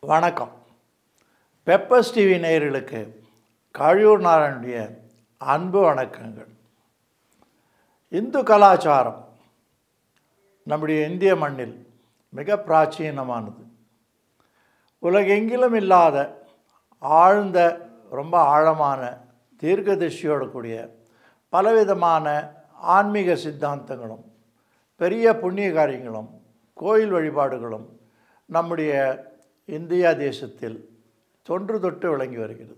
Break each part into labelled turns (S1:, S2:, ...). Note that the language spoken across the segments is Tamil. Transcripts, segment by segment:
S1: வணக்கம் பெப்பர்ஸ் டிவி நேயர்களுக்கு காழியூர் நாராயணுடைய அன்பு வணக்கங்கள் இந்து கலாச்சாரம் நம்முடைய இந்திய மண்ணில் மிக பிராச்சீனமானது உலகெங்கிலும் இல்லாத ஆழ்ந்த ரொம்ப ஆழமான தீர்க்கதரிசியோடு கூடிய பலவிதமான ஆன்மீக சித்தாந்தங்களும் பெரிய புண்ணிய காரியங்களும் கோயில் வழிபாடுகளும் நம்முடைய இந்தியா தேசத்தில் தொன்று தொட்டு விளங்கி வருகிறது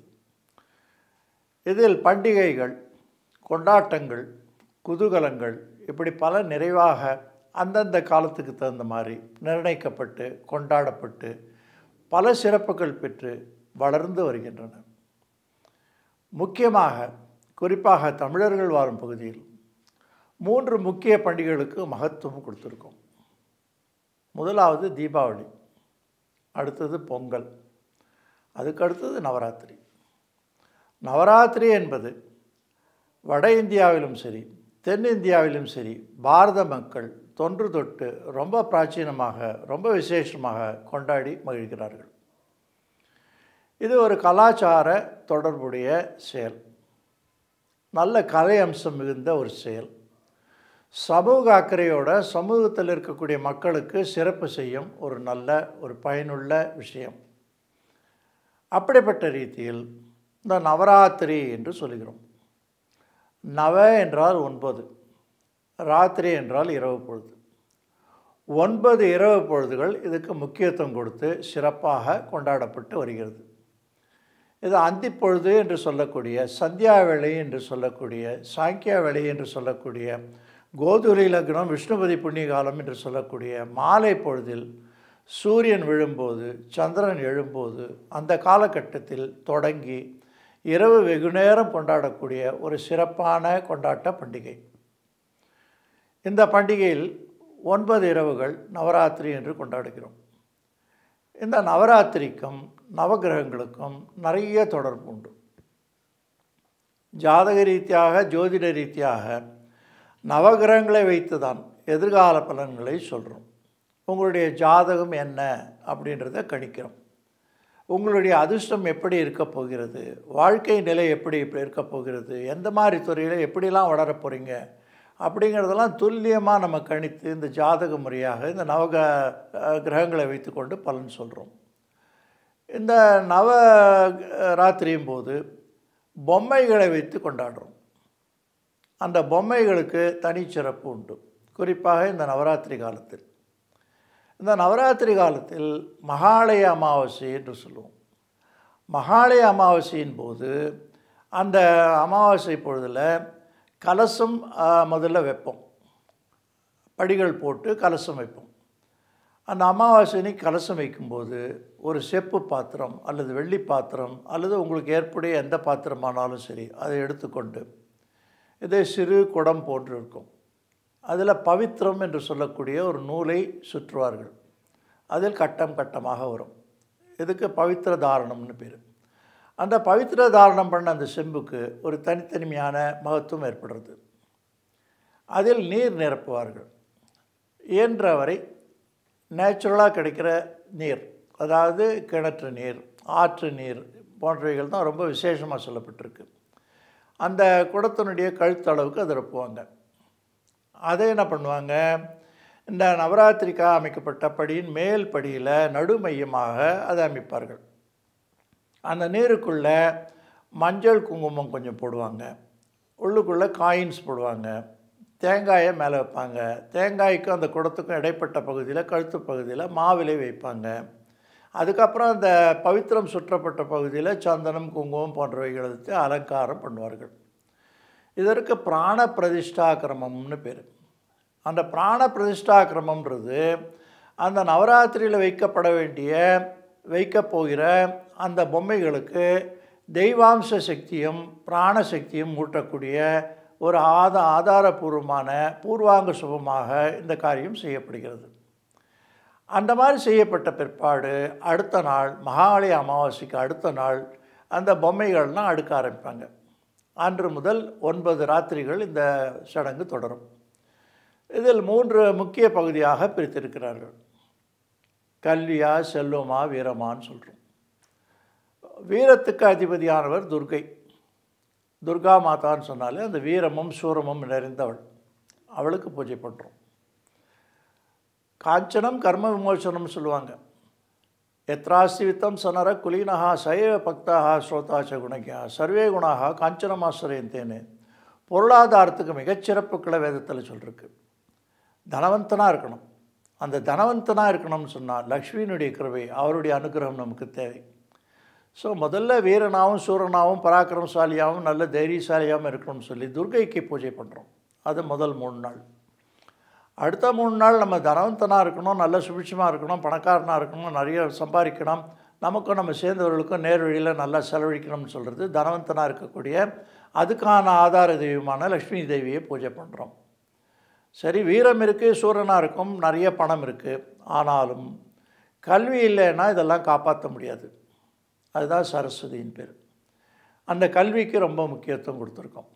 S1: இதில் பண்டிகைகள் கொண்டாட்டங்கள் குதூகலங்கள் இப்படி பல நிறைவாக அந்தந்த காலத்துக்கு தகுந்த மாதிரி நிர்ணயிக்கப்பட்டு கொண்டாடப்பட்டு பல சிறப்புகள் பெற்று வளர்ந்து வருகின்றன முக்கியமாக குறிப்பாக தமிழர்கள் வாழும் பகுதியில் மூன்று முக்கிய பண்டிகைகளுக்கு மகத்துவம் கொடுத்துருக்கோம் முதலாவது தீபாவளி அடுத்தது பொங்கல் அதுக்கு அடுத்தது நவராத்திரி நவராத்திரி என்பது வட இந்தியாவிலும் சரி தென்னிந்தியாவிலும் சரி பாரத மக்கள் தொன்று தொட்டு ரொம்ப பிராச்சீனமாக ரொம்ப விசேஷமாக கொண்டாடி மகிழ்கிறார்கள் இது ஒரு கலாச்சார தொடர்புடைய செயல் நல்ல கலை அம்சம் மிகுந்த ஒரு செயல் சமூக அக்கறையோட சமூகத்தில் இருக்கக்கூடிய மக்களுக்கு சிறப்பு செய்யும் ஒரு நல்ல ஒரு பயனுள்ள விஷயம் அப்படிப்பட்ட ரீதியில் இந்த நவராத்திரி என்று சொல்கிறோம் நவ என்றால் ஒன்பது ராத்திரி என்றால் இரவு பொழுது ஒன்பது இரவு பொழுதுகள் இதுக்கு முக்கியத்துவம் கொடுத்து சிறப்பாக கொண்டாடப்பட்டு வருகிறது இது அந்திப்பொழுது என்று சொல்லக்கூடிய சந்தியா வேளை என்று சொல்லக்கூடிய சாங்கியா வேளை என்று சொல்லக்கூடிய கோதுரை லக்னம் விஷ்ணுபதி புண்ணிய காலம் என்று சொல்லக்கூடிய மாலை பொழுதில் சூரியன் விழும்போது சந்திரன் எழும்போது அந்த காலகட்டத்தில் தொடங்கி இரவு வெகுநேரம் கொண்டாடக்கூடிய ஒரு சிறப்பான கொண்டாட்ட பண்டிகை இந்த பண்டிகையில் ஒன்பது இரவுகள் நவராத்திரி என்று கொண்டாடுகிறோம் இந்த நவராத்திரிக்கும் நவகிரகங்களுக்கும் நிறைய தொடர்பு உண்டு ஜாதக ரீதியாக ஜோதிட ரீதியாக நவகிரகங்களை வைத்து தான் எதிர்கால பலன்களை சொல்கிறோம் உங்களுடைய ஜாதகம் என்ன அப்படின்றத கணிக்கிறோம் உங்களுடைய அதிர்ஷ்டம் எப்படி இருக்க போகிறது வாழ்க்கை நிலை எப்படி இப்படி இருக்க போகிறது எந்த மாதிரி துறையில் எப்படிலாம் வளர போகிறீங்க அப்படிங்கிறதெல்லாம் துல்லியமாக நம்ம கணித்து இந்த ஜாதக முறையாக இந்த நவக கிரகங்களை வைத்துக்கொண்டு பலன் சொல்கிறோம் இந்த நவ ராத்திரியும் போது பொம்மைகளை வைத்து கொண்டாடுறோம் அந்த பொம்மைகளுக்கு தனிச்சிறப்பு உண்டு குறிப்பாக இந்த நவராத்திரி காலத்தில் இந்த நவராத்திரி காலத்தில் மகாலய அமாவாசை என்று சொல்லுவோம் மகாலய அமாவாசையின் போது அந்த அமாவாசை பொழுதில் கலசம் முதல்ல வைப்போம் படிகள் போட்டு கலசம் வைப்போம் அந்த அமாவாசைனி கலசம் வைக்கும்போது ஒரு செப்பு பாத்திரம் அல்லது வெள்ளி பாத்திரம் அல்லது உங்களுக்கு ஏற்புடைய எந்த பாத்திரமானாலும் சரி அதை எடுத்துக்கொண்டு இது சிறு குடம் போன்று இருக்கும் அதில் பவித்திரம் என்று சொல்லக்கூடிய ஒரு நூலை சுற்றுவார்கள் அதில் கட்டம் கட்டமாக வரும் இதுக்கு பவித்திர தாரணம்னு பேர் அந்த பவித்திர தாரணம் பண்ண அந்த செம்புக்கு ஒரு தனித்தனிமையான மகத்துவம் ஏற்படுறது அதில் நீர் நிரப்புவார்கள் இயன்றவரை நேச்சுரலாக கிடைக்கிற நீர் அதாவது கிணற்று நீர் ஆற்று நீர் போன்றவைகள் தான் ரொம்ப விசேஷமாக சொல்லப்பட்டிருக்கு அந்த குடத்தினுடைய கழுத்தளவுக்கு அதை நிரப்புவாங்க அதை என்ன பண்ணுவாங்க இந்த நவராத்திரிக்காக அமைக்கப்பட்ட படியின் மேல் படியில் நடுமையமாக அதை அமைப்பார்கள் அந்த நீருக்குள்ளே மஞ்சள் குங்குமம் கொஞ்சம் போடுவாங்க உள்ளுக்குள்ளே காயின்ஸ் போடுவாங்க தேங்காயை மேலே வைப்பாங்க தேங்காய்க்கும் அந்த குடத்துக்கும் இடைப்பட்ட பகுதியில் கழுத்து பகுதியில் மாவிலை வைப்பாங்க அதுக்கப்புறம் அந்த பவித்திரம் சுற்றப்பட்ட பகுதியில் சந்தனம் குங்குமம் போன்றவைகளை வச்சு அலங்காரம் பண்ணுவார்கள் இதற்கு பிராண பிரதிஷ்டாக்கிரமம்னு பேர் அந்த பிராண பிரதிஷ்டாக்கிரமம்ன்றது அந்த நவராத்திரியில் வைக்கப்பட வேண்டிய வைக்க போகிற அந்த பொம்மைகளுக்கு தெய்வாம்ச சக்தியும் பிராண சக்தியும் ஊட்டக்கூடிய ஒரு ஆத ஆதாரபூர்வமான பூர்வாங்க சுபமாக இந்த காரியம் செய்யப்படுகிறது அந்த மாதிரி செய்யப்பட்ட பிற்பாடு அடுத்த நாள் மகாலய அமாவாசைக்கு அடுத்த நாள் அந்த பொம்மைகள்லாம் அடுக்க ஆரம்பிப்பாங்க அன்று முதல் ஒன்பது ராத்திரிகள் இந்த சடங்கு தொடரும் இதில் மூன்று முக்கிய பகுதியாக பிரித்திருக்கிறார்கள் கல்வியா செல்வமா வீரமான்னு சொல்கிறோம் வீரத்துக்கு அதிபதியானவர் துர்கை துர்கா மாதான்னு சொன்னாலே அந்த வீரமும் சூரமும் நிறைந்தவள் அவளுக்கு பூஜை பண்ணுறோம் காஞ்சனம் கர்ம விமோசனம் சொல்லுவாங்க எத்ராஸ்தி வித்தம் சனர குலீனஹா சைவ பக்தாக ஸ்ரோதாச்ச குணகியா சர்வே குணாக காஞ்சனமாசிரியந்தேன்னு பொருளாதாரத்துக்கு மிகச்சிறப்புக்களை வேதத்தில் சொல்லிருக்கு தனவந்தனாக இருக்கணும் அந்த தனவந்தனாக இருக்கணும்னு சொன்னால் லக்ஷ்மியினுடைய கிருபை அவருடைய அனுகிரகம் நமக்கு தேவை ஸோ முதல்ல வீரனாகவும் சூரனாகவும் பராக்கிரமசாலியாகவும் நல்ல தைரியசாலியாகவும் இருக்கணும்னு சொல்லி துர்கைக்கு பூஜை பண்ணுறோம் அது முதல் மூணு நாள் அடுத்த மூணு நாள் நம்ம தனவந்தனாக இருக்கணும் நல்ல சுபிட்சமாக இருக்கணும் பணக்காரனாக இருக்கணும் நிறைய சம்பாதிக்கணும் நமக்கும் நம்ம சேர்ந்தவர்களுக்கும் நேர் வழியில் நல்லா செலவழிக்கணும்னு சொல்கிறது தனவந்தனாக இருக்கக்கூடிய அதுக்கான ஆதார தெய்வமான லக்ஷ்மி தேவியை பூஜை பண்ணுறோம் சரி வீரம் இருக்குது சூரனாக இருக்கும் நிறைய பணம் இருக்குது ஆனாலும் கல்வி இல்லைன்னா இதெல்லாம் காப்பாற்ற முடியாது அதுதான் சரஸ்வதியின் பேர் அந்த கல்விக்கு ரொம்ப முக்கியத்துவம் கொடுத்துருக்கோம்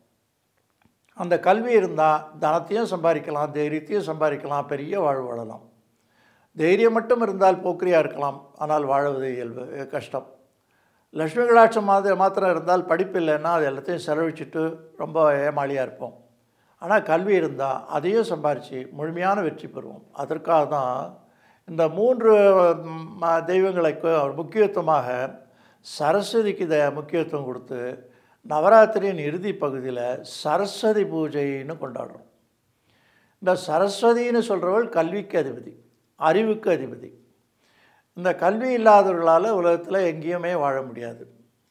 S1: அந்த கல்வி இருந்தால் தனத்தையும் சம்பாதிக்கலாம் தைரியத்தையும் சம்பாதிக்கலாம் பெரிய வாழ்வு வாழலாம் தைரியம் மட்டும் இருந்தால் போக்கிரியாக இருக்கலாம் ஆனால் வாழுவது இயல்பு கஷ்டம் லக்ஷ்மி கடாட்சம் மாதிரி மாத்திரம் இருந்தால் படிப்பு இல்லைன்னா அது எல்லாத்தையும் செலவழிச்சிட்டு ரொம்ப ஏமாளியாக இருப்போம் ஆனால் கல்வி இருந்தால் அதையும் சம்பாரித்து முழுமையான வெற்றி பெறுவோம் அதற்காக தான் இந்த மூன்று ம- தெய்வங்களுக்கு அவர் முக்கியத்துவமாக சரஸ்வதிக்கு இதை முக்கியத்துவம் கொடுத்து நவராத்திரியின் இறுதி பகுதியில் சரஸ்வதி பூஜைன்னு கொண்டாடுறோம் இந்த சரஸ்வதின்னு சொல்கிறவள் கல்விக்கு அதிபதி அறிவுக்கு அதிபதி இந்த கல்வி இல்லாதவர்களால் உலகத்தில் எங்கேயுமே வாழ முடியாது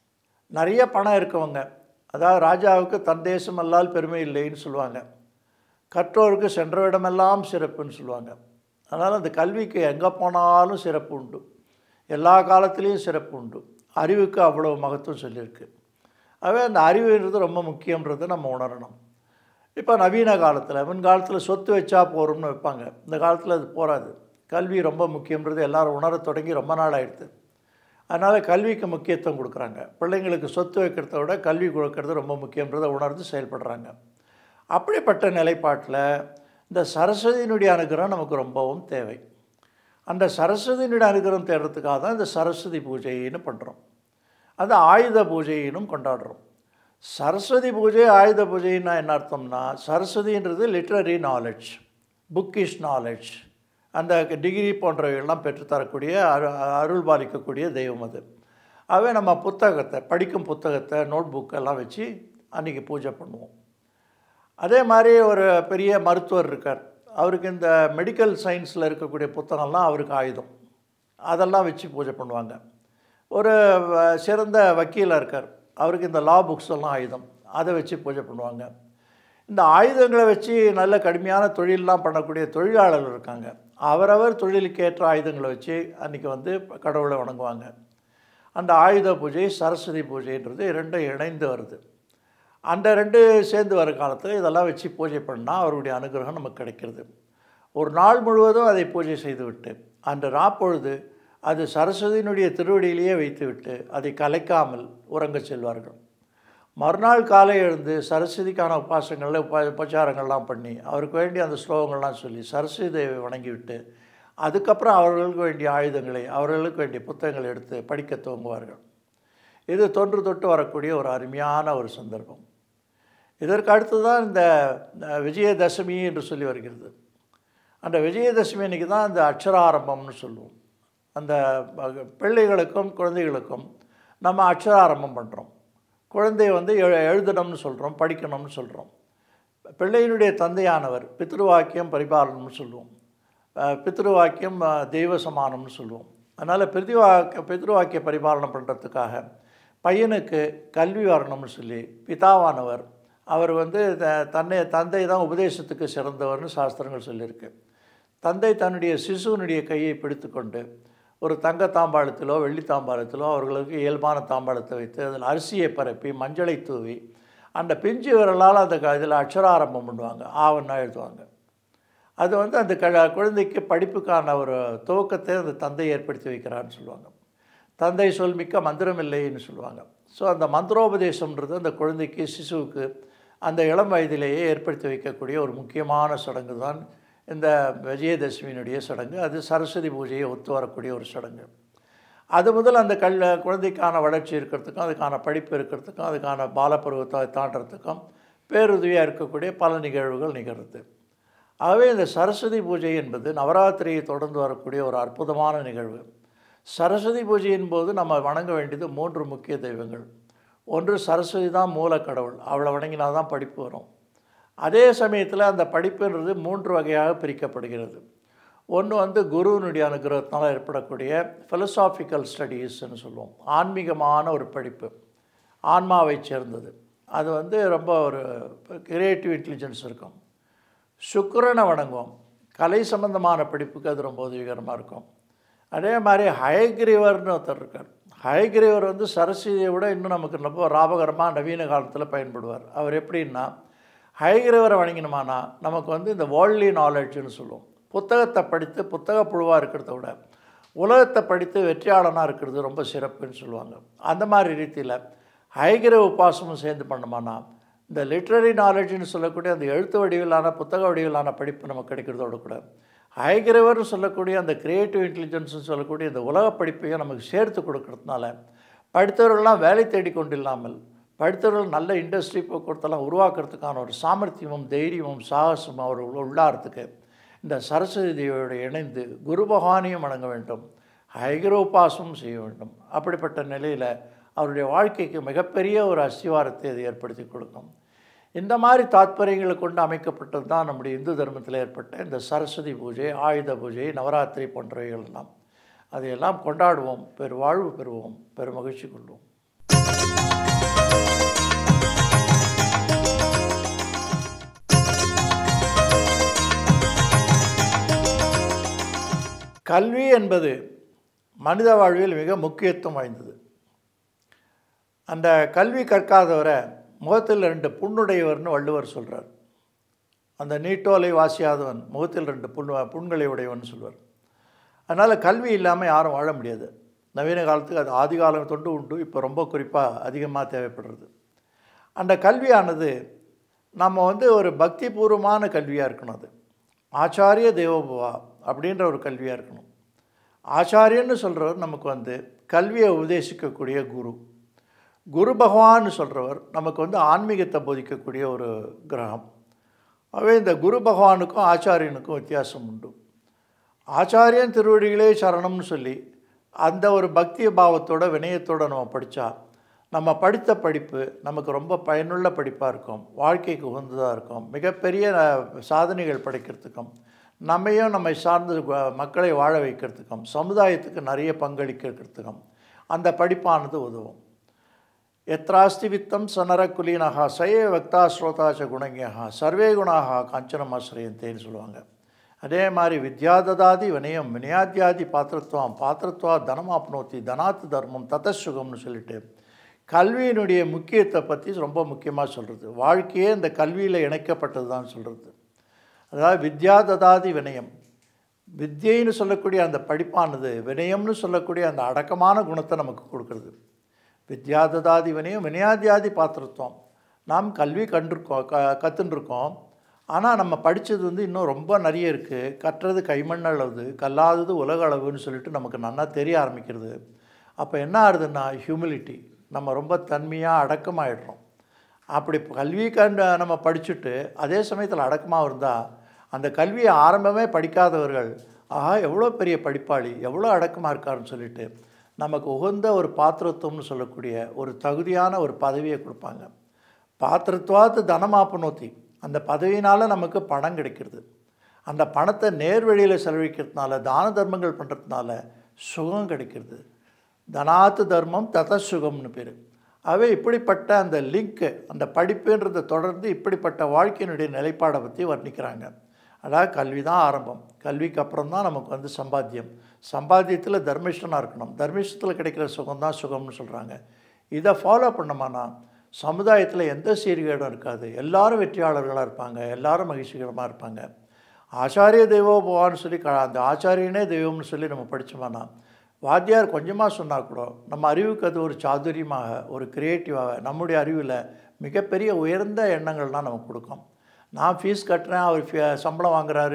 S1: நிறைய பணம் இருக்கவங்க அதாவது ராஜாவுக்கு தன் தேசம் அல்லால் பெருமை இல்லைன்னு சொல்லுவாங்க கற்றோருக்கு சென்ற இடமெல்லாம் சிறப்புன்னு சொல்லுவாங்க அதனால் அந்த கல்விக்கு எங்கே போனாலும் சிறப்பு உண்டு எல்லா காலத்துலேயும் சிறப்பு உண்டு அறிவுக்கு அவ்வளோ மகத்துவம் சொல்லியிருக்கு ஆகவே அந்த அறிவுன்றது ரொம்ப முக்கியன்றதை நம்ம உணரணும் இப்போ நவீன காலத்தில் முன்காலத்தில் சொத்து வச்சா போகிறோம்னு வைப்பாங்க இந்த காலத்தில் அது போகாது கல்வி ரொம்ப முக்கியன்றது எல்லாரும் உணரத் தொடங்கி ரொம்ப நாள் ஆயிடுது அதனால் கல்விக்கு முக்கியத்துவம் கொடுக்குறாங்க பிள்ளைங்களுக்கு சொத்து வைக்கிறத விட கல்வி கொடுக்கறது ரொம்ப முக்கியன்றதை உணர்ந்து செயல்படுறாங்க அப்படிப்பட்ட நிலைப்பாட்டில் இந்த சரஸ்வதியினுடைய அனுகிரகம் நமக்கு ரொம்பவும் தேவை அந்த சரஸ்வதியினுடைய அனுகிரகம் தேடுறதுக்காக தான் இந்த சரஸ்வதி பூஜைன்னு பண்ணுறோம் அது ஆயுத பூஜையினும் கொண்டாடுறோம் சரஸ்வதி பூஜை ஆயுத பூஜைன்னா என்ன அர்த்தம்னா சரஸ்வதின்றது லிட்ரரி நாலேஜ் புக்கிஷ் நாலேஜ் அந்த டிகிரி போன்றவைகள்லாம் பெற்றுத்தரக்கூடிய அரு அருள் பாலிக்கக்கூடிய தெய்வம் அது ஆகவே நம்ம புத்தகத்தை படிக்கும் புத்தகத்தை நோட் புக்கெல்லாம் வச்சு அன்றைக்கி பூஜை பண்ணுவோம் அதே மாதிரி ஒரு பெரிய மருத்துவர் இருக்கார் அவருக்கு இந்த மெடிக்கல் சயின்ஸில் இருக்கக்கூடிய புத்தகம்லாம் அவருக்கு ஆயுதம் அதெல்லாம் வச்சு பூஜை பண்ணுவாங்க ஒரு வ- சிறந்த வக்கீலாக இருக்கார் அவருக்கு இந்த லா புக்ஸ் எல்லாம் ஆயுதம் அதை வச்சு பூஜை பண்ணுவாங்க இந்த ஆயுதங்களை வச்சு நல்ல கடுமையான தொழிலெலாம் பண்ணக்கூடிய தொழிலாளர்கள் இருக்காங்க அவரவர் தொழிலுக்கு ஏற்ற ஆயுதங்களை வச்சு அன்றைக்கி வந்து கடவுளை வணங்குவாங்க அந்த ஆயுத பூஜை சரஸ்வதி பூஜைன்றது ரெண்டும் இணைந்து வருது அந்த ரெண்டு சேர்ந்து வர காலத்தில் இதெல்லாம் வச்சு பூஜை பண்ணால் அவருடைய அனுகிரகம் நமக்கு கிடைக்கிறது ஒரு நாள் முழுவதும் அதை பூஜை செய்துவிட்டு அந்த ராப்பொழுது அது சரஸ்வதியினுடைய திருவடியிலேயே வைத்துவிட்டு அதை கலைக்காமல் உறங்கச் செல்வார்கள் மறுநாள் காலை எழுந்து சரஸ்வதிக்கான உபாசங்களில் உப உபச்சாரங்கள்லாம் பண்ணி அவருக்கு வேண்டிய அந்த ஸ்லோகங்கள்லாம் சொல்லி சரஸ்வதி தேவை வணங்கிவிட்டு அதுக்கப்புறம் அவர்களுக்கு வேண்டிய ஆயுதங்களை அவர்களுக்கு வேண்டிய புத்தகங்களை எடுத்து படிக்க துவங்குவார்கள் இது தொன்று தொட்டு வரக்கூடிய ஒரு அருமையான ஒரு சந்தர்ப்பம் இதற்கு அடுத்து தான் இந்த அஹ், விஜயதசமி என்று சொல்லி வருகிறது அந்த விஜயதசமி அன்றைக்கி தான் இந்த அக்ஷராரம்பம்னு சொல்லுவோம் அந்த அஹ், பிள்ளைகளுக்கும் குழந்தைகளுக்கும் நம்ம அக்ஷராரம்பம் பண்ணுறோம் குழந்தைய வந்து எழு எழுதணும்னு சொல்கிறோம் படிக்கணும்னு சொல்கிறோம் பிள்ளையினுடைய தந்தையானவர் பித்ருவாக்கியம் பரிபாலனம்னு சொல்லுவோம் அஹ், பித்ருவாக்கியம் அஹ், தெய்வ சமானம்னு சொல்லுவோம் அதனால் பித்ருவாக்க பித்ருவாக்கிய பரிபாலனம் பண்ணுறதுக்காக பையனுக்கு கல்வி வரணும்னு சொல்லி பிதாவானவர் அவர் வந்து த- தன்னை தந்தை தான் உபதேசத்துக்கு சிறந்தவர்னு சாஸ்திரங்கள் சொல்லியிருக்கு தந்தை தன்னுடைய சிசுவனுடைய கையை பிடித்துக்கொண்டு ஒரு தங்க தாம்பாளத்திலோ வெள்ளி தாம்பாளத்திலோ அவர்களுக்கு இயல்பான தாம்பாளத்தை வைத்து அதில் அரிசியை பரப்பி மஞ்சளை தூவி அந்த பிஞ்சு விரலால் அந்த க- இதில் அக்ஷராரம்பம் பண்ணுவாங்க ஆவன்னா எழுதுவாங்க அது வந்து அந்த க குழந்தைக்கு படிப்புக்கான ஒரு துவக்கத்தை அந்த தந்தை ஏற்படுத்தி வைக்கிறான்னு சொல்லுவாங்க தந்தை சொல் மிக்க மந்திரம் இல்லைன்னு சொல்லுவாங்க ஸோ அந்த மந்திரோபதேசம்ன்றது அந்த குழந்தைக்கு சிசுவுக்கு அந்த இளம் வயதிலேயே ஏற்படுத்தி வைக்கக்கூடிய ஒரு முக்கியமான சடங்கு தான் இந்த விஜயதசமியினுடைய சடங்கு அது சரஸ்வதி பூஜையை ஒத்து வரக்கூடிய ஒரு சடங்கு அது முதல் அந்த கல் குழந்தைக்கான வளர்ச்சி இருக்கிறதுக்கும் அதுக்கான படிப்பு இருக்கிறதுக்கும் அதுக்கான பாலப்பருவத்தை தாண்டறதுக்கும் பேருதவியாக இருக்கக்கூடிய பல நிகழ்வுகள் நிகழ்றது ஆகவே இந்த சரஸ்வதி பூஜை என்பது நவராத்திரியை தொடர்ந்து வரக்கூடிய ஒரு அற்புதமான நிகழ்வு சரஸ்வதி பூஜையின் போது நம்ம வணங்க வேண்டியது மூன்று முக்கிய தெய்வங்கள் ஒன்று சரஸ்வதி தான் மூல கடவுள் அவளை வணங்கினா தான் படிப்பு வரும் அதே சமயத்தில் அந்த படிப்புன்றது மூன்று வகையாக பிரிக்கப்படுகிறது ஒன்று வந்து குருவினுடைய அனுகிரகத்தினால் ஏற்படக்கூடிய philosophical ஸ்டடீஸ்ன்னு சொல்லுவோம் ஆன்மீகமான ஒரு படிப்பு ஆன்மாவை சேர்ந்தது அது வந்து ரொம்ப ஒரு கிரியேட்டிவ் இன்டெலிஜென்ஸ் இருக்கும் சுக்கிரனை வணங்குவோம் கலை சம்பந்தமான படிப்புக்கு அது ரொம்ப உதவிகரமாக இருக்கும் அதே மாதிரி ஹயக்ரீவர்னு ஒருத்தர் இருக்கார் ஹயக்ரீவர் வந்து சரஸ்வதியை விட இன்னும் நமக்கு ரொம்ப லாபகரமாக நவீன காலத்தில் பயன்படுவார் அவர் எப்படின்னா ஹயக்ரீவரை வணங்கினோமானா நமக்கு வந்து இந்த வேர்ல்ட்லி நாலேஜ்னு சொல்லுவோம் புத்தகத்தை படித்து புத்தக புழுவாக இருக்கிறத விட உலகத்தை படித்து வெற்றியாளனாக இருக்கிறது ரொம்ப சிறப்புன்னு சொல்லுவாங்க அந்த மாதிரி ரீதியில் ஹைகிரவ உபாசமும் சேர்ந்து பண்ணோமானா இந்த லிட்ரரி நாலேஜ்னு சொல்லக்கூடிய அந்த எழுத்து வடிவிலான புத்தக வடிவிலான படிப்பு நமக்கு கிடைக்கிறதோட கூட ஹைகிரவர்னு சொல்லக்கூடிய அந்த கிரியேட்டிவ் இன்டெலிஜென்ஸ்னு சொல்லக்கூடிய இந்த உலக படிப்பையும் நமக்கு சேர்த்து கொடுக்கறதுனால படித்தவர்கள்லாம் வேலை தேடி கொண்டு இல்லாமல் படித்தவர்கள் நல்ல இண்டஸ்ட்ரி போக்குவரத்தெல்லாம் உருவாக்குறதுக்கான ஒரு சாமர்த்தியமும் தைரியமும் சாகசமும் அவர்கள் உள்ளாரத்துக்கு இந்த சரஸ்வதி தேவியோடு இணைந்து குரு பகவானையும் வணங்க வேண்டும் ஹைகிரோபாசமும் செய்ய வேண்டும் அப்படிப்பட்ட நிலையில் அவருடைய வாழ்க்கைக்கு மிகப்பெரிய ஒரு அஸ்திவாரத்தை அது ஏற்படுத்தி கொடுக்கும் இந்த மாதிரி தாத்பரியங்களை கொண்டு அமைக்கப்பட்டது தான் நம்முடைய இந்து தர்மத்தில் ஏற்பட்ட இந்த சரஸ்வதி பூஜை ஆயுத பூஜை நவராத்திரி போன்றவைகள் எல்லாம் அதையெல்லாம் கொண்டாடுவோம் பெரு வாழ்வு பெறுவோம் பெரு மகிழ்ச்சி கொள்வோம் கல்வி என்பது மனித வாழ்வில் மிக முக்கியத்துவம் வாய்ந்தது அந்த கல்வி கற்காதவரை முகத்தில் ரெண்டு புண்ணுடையவர்னு வள்ளுவர் சொல்கிறார் அந்த நீட்டோலை வாசியாதவன் முகத்தில் ரெண்டு புண் புண்களை உடையவன் சொல்வார் அதனால் கல்வி இல்லாமல் யாரும் வாழ முடியாது நவீன காலத்துக்கு அது ஆதி காலம் தொண்டு உண்டு இப்போ ரொம்ப குறிப்பாக அதிகமாக தேவைப்படுறது அந்த கல்வியானது நம்ம வந்து ஒரு பக்தி பூர்வமான கல்வியாக இருக்கணும் அது ஆச்சாரிய தேவோபவா அப்படின்ற ஒரு கல்வியாக இருக்கணும் ஆச்சாரியன்னு சொல்கிறவர் நமக்கு வந்து கல்வியை உபதேசிக்கக்கூடிய குரு குரு பகவான்னு சொல்கிறவர் நமக்கு வந்து ஆன்மீகத்தை போதிக்கக்கூடிய ஒரு கிரகம் ஆகவே இந்த குரு பகவானுக்கும் ஆச்சாரியனுக்கும் வித்தியாசம் உண்டு ஆச்சாரியன் திருவடிகளே சரணம்னு சொல்லி அந்த ஒரு பக்தி பாவத்தோட வினயத்தோட நம்ம படித்தா நம்ம படித்த படிப்பு நமக்கு ரொம்ப பயனுள்ள படிப்பாக இருக்கும் வாழ்க்கைக்கு உகந்ததாக இருக்கும் மிகப்பெரிய அஹ், சாதனைகள் படைக்கிறதுக்கும் நம்மையும் நம்மை சார்ந்த வ- மக்களை வாழ வைக்கிறதுக்கும் சமுதாயத்துக்கு நிறைய பங்களிக்கிறதுக்கும் அந்த படிப்பானது உதவும் எத்ராஸ்தி வித்தம் சனரக்குலீனகா சயே வக்தா ஸ்ரோதாச்ச குணங்கியா சர்வே குணாக காஞ்சனம் ஆசிரியந்தேன்னு சொல்லுவாங்க அதே மாதிரி வித்யாததாதி வினயம் வினயாத்தியாதி பாத்திரத்துவம் பாத்திரத்துவா தனமாப்னோத்தி தனாத்து தர்மம் ததசுகம்னு சொல்லிட்டு கல்வியினுடைய முக்கியத்தை பற்றி ரொம்ப முக்கியமாக சொல்கிறது வாழ்க்கையே இந்த கல்வியில் இணைக்கப்பட்டது தான் சொல்கிறது அதாவது வித்யாததாதி வினயம் வித்யைன்னு சொல்லக்கூடிய அந்த படிப்பானது வினயம்னு சொல்லக்கூடிய அந்த அடக்கமான குணத்தை நமக்கு கொடுக்குறது வித்யாததாதி வினயம் வினயாதியாதி பாத்திரத்துவம் நாம் கல்வி கண்டிருக்கோம் க கற்றுருக்கோம் ஆனால் நம்ம படித்தது வந்து இன்னும் ரொம்ப நிறைய இருக்குது கற்றது கைமண் அளவு கல்லாதது உலக அளவுன்னு சொல்லிட்டு நமக்கு நல்லா தெரிய ஆரம்பிக்கிறது அப்போ என்ன ஆகுதுன்னா ஹியூமிலிட்டி நம்ம ரொம்ப தன்மையாக அடக்கமாயிடுறோம் அப்படி கல்வி கண்டு நம்ம படிச்சுட்டு அதே சமயத்தில் அடக்கமாக இருந்தால் அந்த கல்வியை ஆரம்பமே படிக்காதவர்கள் ஆஹா எவ்வளோ பெரிய படிப்பாளி எவ்வளோ அடக்கமாக இருக்காருன்னு சொல்லிட்டு நமக்கு உகந்த ஒரு பாத்திரத்துவம்னு சொல்லக்கூடிய ஒரு தகுதியான ஒரு பதவியை கொடுப்பாங்க பாத்திரத்துவாத்து தனமாப்பனோத்தி அந்த பதவியினால் நமக்கு பணம் கிடைக்கிறது அந்த பணத்தை நேர் வழியில் செலவழிக்கிறதுனால தான தர்மங்கள் பண்ணுறதுனால சுகம் கிடைக்கிறது தனாத்து தர்மம் தத சுகம்னு பேர் ஆகவே இப்படிப்பட்ட அந்த லிங்க்கு அந்த படிப்புன்றதை தொடர்ந்து இப்படிப்பட்ட வாழ்க்கையினுடைய நிலைப்பாடை பற்றி வர்ணிக்கிறாங்க அதாவது கல்வி தான் ஆரம்பம் கல்விக்கு அப்புறம் தான் நமக்கு வந்து சம்பாத்தியம் சம்பாத்தியத்தில் தர்மிஷ்டனாக இருக்கணும் தர்மிஷ்டத்தில் கிடைக்கிற சுகம் தான் சுகம்னு சொல்கிறாங்க இதை ஃபாலோ பண்ணோமானா சமுதாயத்தில் எந்த சீர்கேடும் இருக்காது எல்லாரும் வெற்றியாளர்களாக இருப்பாங்க எல்லாரும் மகிழ்ச்சிகரமாக இருப்பாங்க ஆச்சாரிய தெய்வோபவான்னு சொல்லி க அந்த ஆச்சாரியனே தெய்வம்னு சொல்லி நம்ம படித்தோம்னா வாத்தியார் கொஞ்சமாக சொன்னால் கூட நம்ம அறிவுக்கு அது ஒரு சாதுரியமாக ஒரு கிரியேட்டிவாக நம்முடைய அறிவில் மிகப்பெரிய உயர்ந்த எண்ணங்கள்லாம் நமக்கு கொடுக்கும் நான் ஃபீஸ் கட்டுறேன் அவர் ஃபீ- சம்பளம் வாங்குறாரு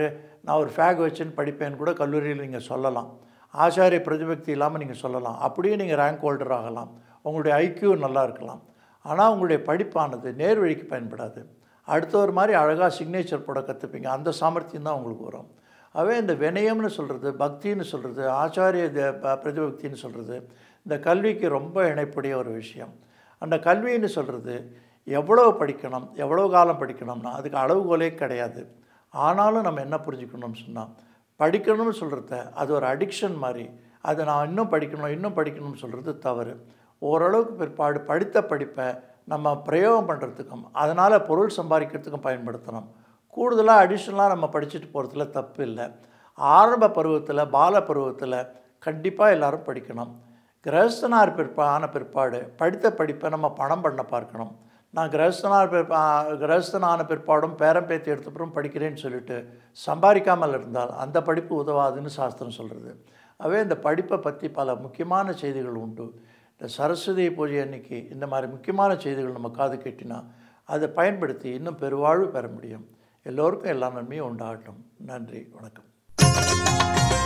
S1: நான் ஒரு ஃபேக் வச்சுன்னு படிப்பேன்னு கூட கல்லூரியில் நீங்கள் சொல்லலாம் ஆச்சாரிய பிரதிபக்தி இல்லாமல் நீங்கள் சொல்லலாம் அப்படியே நீங்கள் ரேங்க் ஹோல்டர் ஆகலாம் உங்களுடைய ஐக்கியூ நல்லா இருக்கலாம் ஆனால் உங்களுடைய படிப்பானது நேர் வழிக்கு பயன்படாது அடுத்தவர் மாதிரி அழகாக சிக்னேச்சர் போட கற்றுப்பீங்க அந்த சாமர்த்தியம் தான் உங்களுக்கு வரும் அவே இந்த வினயம்னு சொல்கிறது பக்தின்னு சொல்கிறது ஆச்சாரிய த- ப- பிரதிபக்தின்னு சொல்கிறது இந்த கல்விக்கு ரொம்ப இணைப்புடைய ஒரு விஷயம் அந்த கல்வின்னு சொல்கிறது எவ்வளோ படிக்கணும் எவ்வளோ காலம் படிக்கணும்னா அதுக்கு அளவுகோலே கிடையாது ஆனாலும் நம்ம என்ன புரிஞ்சுக்கணும்னு சொன்னால் படிக்கணும்னு சொல்கிறத அது ஒரு அடிக்ஷன் மாதிரி அதை நான் இன்னும் படிக்கணும் இன்னும் படிக்கணும்னு சொல்கிறது தவறு ஓரளவுக்கு பிற்பாடு படித்த படிப்பை நம்ம பிரயோகம் பண்ணுறதுக்கும் அதனால் பொருள் சம்பாதிக்கிறதுக்கும் பயன்படுத்தணும் கூடுதலாக அடிஷ்னலாக நம்ம படிச்சுட்டு போகிறதுல தப்பு இல்லை ஆரம்ப பருவத்தில் பால பருவத்தில் கண்டிப்பாக எல்லாரும் படிக்கணும் கிரகஸ்தனார் பிற்பா ஆன பிற்பாடு படித்த படிப்பை நம்ம பணம் பண்ண பார்க்கணும் நான் கிரகஸ்தனார் பிற்பா கிரகஸ்தனான பிற்பாடும் பேரம் பேத்தி எடுத்தப்புறம் படிக்கிறேன்னு சொல்லிட்டு சம்பாதிக்காமல் இருந்தால் அந்த படிப்பு உதவாதுன்னு சாஸ்திரம் சொல்கிறது அவே இந்த படிப்பை பற்றி பல முக்கியமான செய்திகள் உண்டு இந்த சரஸ்வதி பூஜை அன்னைக்கு இந்த மாதிரி முக்கியமான செய்திகள் நம்ம காது கேட்டினா அதை பயன்படுத்தி இன்னும் பெருவாழ்வு பெற முடியும் எல்லோருக்கும் எல்லா நன்மையும் உண்டாகட்டும் நன்றி வணக்கம்